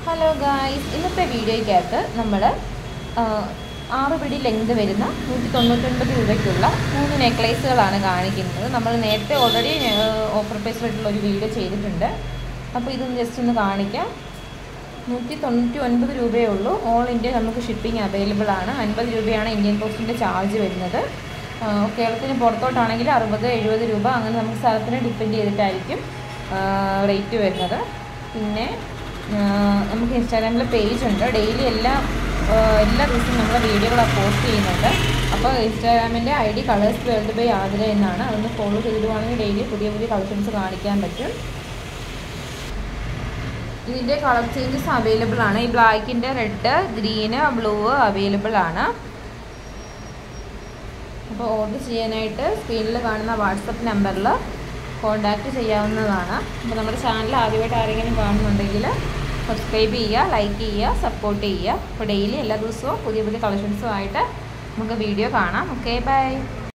hello guys ഇന്നത്തെ വീഡിയോയ്ക്കകത്ത് നമ്മൾ ആറ് പിടി ലെങ്ത് വരുന്ന നൂറ്റി തൊണ്ണൂറ്റൊൻപത് രൂപയ്ക്കുള്ള മൂന്ന് നെക്ലേസുകളാണ് കാണിക്കുന്നത് നമ്മൾ നേരത്തെ ഓൾറെഡി ഓഫർ പ്രൈസിലായിട്ടുള്ള ഒരു വീഡിയോ ചെയ്തിട്ടുണ്ട് അപ്പോൾ ഇതൊന്ന് ജസ്റ്റ് ഒന്ന് കാണിക്കാം നൂറ്റി തൊണ്ണൂറ്റി ഒൻപത് രൂപയേ ഉള്ളൂ ഓൾ ഇന്ത്യ നമുക്ക് ഷിപ്പിംഗ് അവൈലബിൾ ആണ് അൻപത് രൂപയാണ് ഇന്ത്യൻ പോസ്റ്റിൻ്റെ ചാർജ് വരുന്നത് ആ, കേരളത്തിന് പുറത്തോട്ടാണെങ്കിൽ അറുപത് എഴുപത് രൂപ അങ്ങനെ നമുക്ക് സ്ഥലത്തിനെ ഡിപ്പെൻഡ് ചെയ്തിട്ടായിരിക്കും റേറ്റ് വരുന്നത് പിന്നെ ആ, നമുക്ക് ഇൻസ്റ്റാഗ്രാമിൽ പേജ് ഉണ്ട് ഡെയിലി എല്ലാ ആ, എല്ലാ ദിവസവും നമ്മൾ വീഡിയോകൾ പോസ്റ്റ് ചെയ്യുന്നുണ്ട് അപ്പോൾ ഇൻസ്റ്റാഗ്രാമിൻ്റെ I D colours world by Athira എന്നാണ് അതൊന്ന് ഫോളോ ചെയ്തിടുവാണെങ്കിൽ ഡെയിലി പുതിയ പുതിയ കളക്ഷൻസ് കാണിക്കാൻ പറ്റും ഇതിൻ്റെ കളർ ചേഞ്ചസ് അവൈലബിൾ ആണ് ഈ ബ്ലാക്കിൻ്റെ റെഡ് ഗ്രീന് ബ്ലൂ അവൈലബിൾ ആണ് അപ്പോൾ ഓർഡർ ചെയ്യാനായിട്ട് സ്ക്രീനിൽ കാണുന്ന വാട്സപ്പ് നമ്പറിൽ കോൺടാക്റ്റ് ചെയ്യാവുന്നതാണ് അപ്പോൾ നമ്മുടെ ചാനൽ ആദ്യമായിട്ട് ആരെങ്കിലും കാണുന്നുണ്ടെങ്കിൽ സബ്സ്ക്രൈബ് ചെയ്യുക ലൈക്ക് ചെയ്യുക സപ്പോർട്ട് ചെയ്യുക അപ്പോൾ ഡെയിലി എല്ലാ ദിവസവും പുതിയ പുതിയ കളക്ഷൻസുമായിട്ട് നമുക്ക് വീഡിയോ കാണാം ഓക്കെ ബൈ